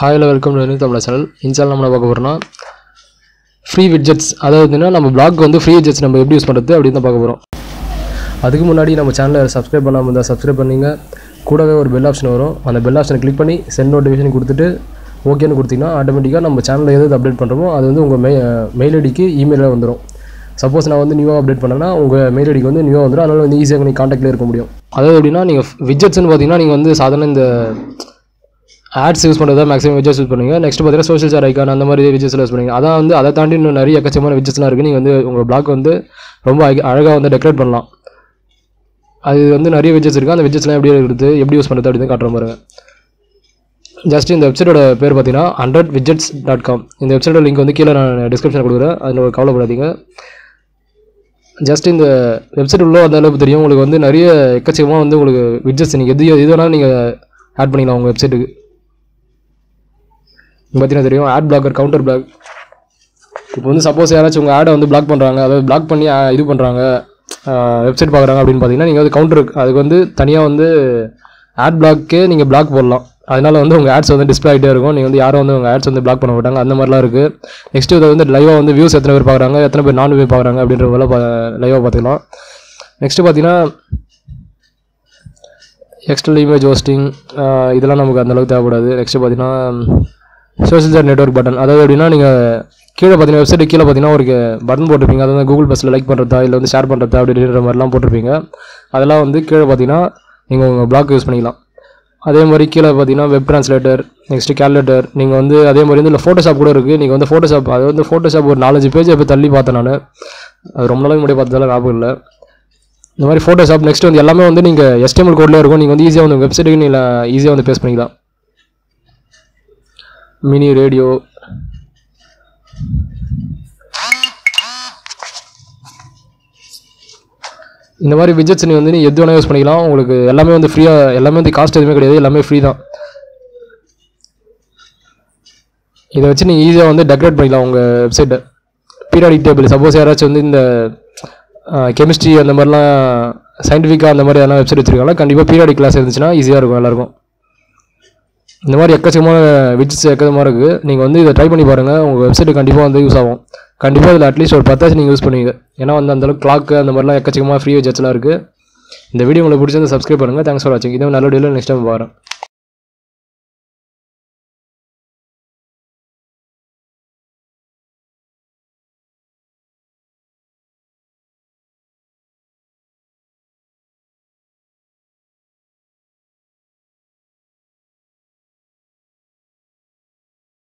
ஹாயில் welcome to Tamil channel இன்சால் நம்ம என்ன பார்க்க போகிறோம்னா ஃப்ரீ விட்ஜெட்ஸ் அதாவதுன்னா நம்ம பிளாக் வந்து ஃப்ரீ விட்ஜெட்ஸ் நம்ம எப்படி யூஸ் பண்ணுறது அப்படின்னு தான் பார்க்க போகிறோம் அதுக்கு முன்னாடி நம்ம சேனலை சப்ஸ்கிரைப் பண்ணாமல் இருந்தால் சப்ஸ்கிரைப் பண்ணிங்க கூடவே ஒரு பெல் ஆப்ஷன் வரும் அந்த பெல் ஆப்ஷனை கிளிக் பண்ணி சென்ட் நோட்டிஃபிகேஷன் கொடுத்துட்டு ஓகேன்னு கொடுத்தீங்கன்னா ஆட்டோமேட்டிக்காக நம்ம சேனலில் எது அப்டேட் பண்ணுறோமோ அது வந்து உங்கள் மெய் மெயில் ஐடிக்கு இமெயிலில் வந்துடும் சப்போஸ் நான் வந்து நியூவாக அப்டேட் பண்ணேன்னா உங்கள் மெயில் ஐடிக்கு வந்து நியூவாக வந்துடும் அதனால் வந்து ஈஸியாக நீங்கள் காண்டாக்டில் இருக்க முடியும் அதாவது எப்படின்னா நீங்கள் விட்ஜெட்ஸ்னு பார்த்தீங்கன்னா நீங்கள் வந்து சாதாரண இந்த ஆட்ஸ் யூஸ் பண்ணுறதா மேக்ஸிமம் விஜெட்ஸ் யூஸ் பண்ணுவீங்க நெக்ஸ்ட் பார்த்தீங்கன்னா சோஷியல் ஷேர் ஐக்கான் அந்த மாதிரி விஜெட்ஸ்லாம் யூஸ் பண்ணுவீங்க அதான் வந்து அதை தாண்டி இன்னும் நிறைய எக்கச்சக்கமான விஜெட்ஸ்லாம் இருக்குது நீங்கள் வந்து உங்கள் பிளாக் வந்து ரொம்ப அழகாக வந்து டெக்கரேட் பண்ணலாம் அது வந்து நிறைய விஜெட்ஸ் இருக்குது அந்த விஜெட்ஸ்லாம் எப்படி எடுத்து எப்படி யூஸ் பண்ணுறது அப்படின்னு காட்டுற பாருங்க ஜஸ்ட் இந்த வெப்சைட்டோட பேர் பார்த்தீங்கன்னா ஹண்ட்ரட் விஜெட்ஸ் டாட் காம் இந்த வெப்சைட்டோட லிங்க் வந்து கீழே நான் டிஸ்கிரிப்ஷன் கொடுக்குறேன் அதில் ஒரு கவலைப்படாதீங்க ஜஸ்ட் இந்த வெப்சைட் உள்ள வந்த அளவுக்கு தெரியும் உங்களுக்கு வந்து நிறைய எக்கச்சக்கமாக வந்து உங்களுக்கு விட்ஜெட்ஸ் நீங்கள் எது எது வேணாலும் நீங்கள் ஆட் பண்ணிக்கலாம் உங்கள் வெப்சைட்டுக்கு பார்த்தீங்கன்னா தெரியும் ஆட் பிளாக்கர் கவுண்டர் பிளாக் இப்போ வந்து சப்போஸ் யாராச்சும் உங்கள் ஆடை வந்து பிளாக் பண்ணுறாங்க அதாவது பிளாக் பண்ணி ஆ, இது பண்ணுறாங்க வெப்சைட் பார்க்குறாங்க அப்படின்னு பார்த்தீங்கன்னா நீங்கள் வந்து கவுண்டர் அதுக்கு வந்து தனியாக வந்து ஆட் பிளாக்கே நீங்கள் பிளாக் போடலாம் அதனால வந்து உங்கள் ஆட்ஸ் வந்து டிஸ்பிளே ஆகிட்டே இருக்கும் நீங்கள் வந்து யாரும் வந்து உங்கள் ஆட்ஸ் வந்து பிளாக் பண்ண மாட்டாங்க அந்த மாதிரிலாம் இருக்குது நெக்ஸ்ட் இதை வந்து லைவாக வந்து வியூஸ் எத்தனை பேர் பார்க்குறாங்க எத்தனை பேர் நான் பேர் பார்க்குறாங்க அப்படின்ற மாதிரிலாம் லைவாக பார்த்துக்கலாம் நெக்ஸ்ட்டு பார்த்தீங்கன்னா எக்ஸ்டர்னல் இமேஜ் ஹோஸ்டிங் இதெல்லாம் நமக்கு அந்த அளவுக்கு தேவைப்படாது நெக்ஸ்ட் பார்த்தீங்கன்னா சோஷியல் சார் நெட்ஒர்க் பட்டன் அதாவது எப்படின்னா நீங்கள் கீழே பார்த்தீங்கன்னா வெப்சைட் கீழே பார்த்தீங்கன்னா ஒரு பட்டன் போட்டிருப்பீங்க அதாவது கூகுள் பஸ்ஸில் லைக் பண்ணுறதா இல்லை வந்து ஷேர் பண்ணுறதா அப்படின்ற மாதிரிலாம் போட்டிருப்பீங்க அதெல்லாம் வந்து கீழே பார்த்தீங்கன்னா நீங்கள் உங்கள் பிளாக் யூஸ் பண்ணிக்கலாம் அதே மாதிரி கீழே பார்த்தீங்கன்னா வெப் ட்ரான்ஸ்லேட்டர் நெக்ஸ்ட்டு கேல்குலேட்டர் நீங்கள் வந்து அதே மாதிரி வந்து இல்லை ஃபோட்டோஷாப் கூட இருக்குது நீங்கள் வந்து ஃபோட்டோஷாப் அது வந்து ஃபோட்டோஷாப் ஒரு நாலஞ்சு பேஜ் இப்போ தள்ளி பார்த்தேன் நான் அது ரொம்ப நாளைக்கு முன்னாடி பார்த்ததால ஞாபகம் இல்லை இந்த மாதிரி ஃபோட்டோஷாப் நெக்ஸ்ட் வந்து எல்லாமே வந்து நீங்கள் HTML கோட்லேயே இருக்கும் நீங்கள் வந்து ஈஸியாக வந்து வெப்சைட்டுக்கு நீங்கள் ஈஸியாக வந்து பேஸ் பண்ணிக்கலாம் மினி ரேடியோ இந்த மாதிரி விஜெட்ஸ் நீ வந்து நீ எது வேணால் யூஸ் பண்ணிக்கலாம் உங்களுக்கு எல்லாமே வந்து ஃப்ரீயாக எல்லாமே வந்து காஸ்ட் எதுவுமே கிடையாது எல்லாமே ஃப்ரீ தான் இதை வச்சு நீங்கள் ஈஸியாக வந்து டெக்கரேட் பண்ணிக்கலாம் உங்கள் வெப்சைட்டை பீரியாடிக் டேபிள் சப்போஸ் யாராச்சும் வந்து இந்த கெமிஸ்ட்ரி அந்த மாதிரிலாம் சயின்டிஃபிக்காக அந்த மாதிரி எதனா வெப்சைட் வச்சுருக்காங்களா கண்டிப்பாக பீரியாடிக் கிளாஸ் இருந்துச்சுன்னா ஈஸியாக இருக்கும் எல்லாருக்கும் இந்த மாதிரி எக்கச்சக்கமான விட்ஜெட்ஸ் எக்கச்சக்கமாக இருக்குது நீங்கள் வந்து இதை ட்ரை பண்ணி பாருங்கள் உங்கள் வெப்சைட்டு கண்டிப்பாக வந்து யூஸ் ஆகும் கண்டிப்பாக இதில் அட்லீஸ்ட் ஒரு பத்தாச்சும் நீங்கள் யூஸ் பண்ணுவீங்க ஏன்னா வந்து அந்தளவுக்கு கிளாக்கு அந்த மாதிரிலாம் எக்கச்சக்கமாக ஃப்ரீ விட்ஜெட்ஸ்லாம் இருக்குது இந்த வீடியோ உங்களுக்கு பிடிச்சிருந்து சப்ஸ்கிரைப் பண்ணுங்கள் தேங்க்ஸ் ஃபார் வாட்சிங் இதே நல்ல வீடியோவில் நெக்ஸ்ட் டைம் பாருங்கள்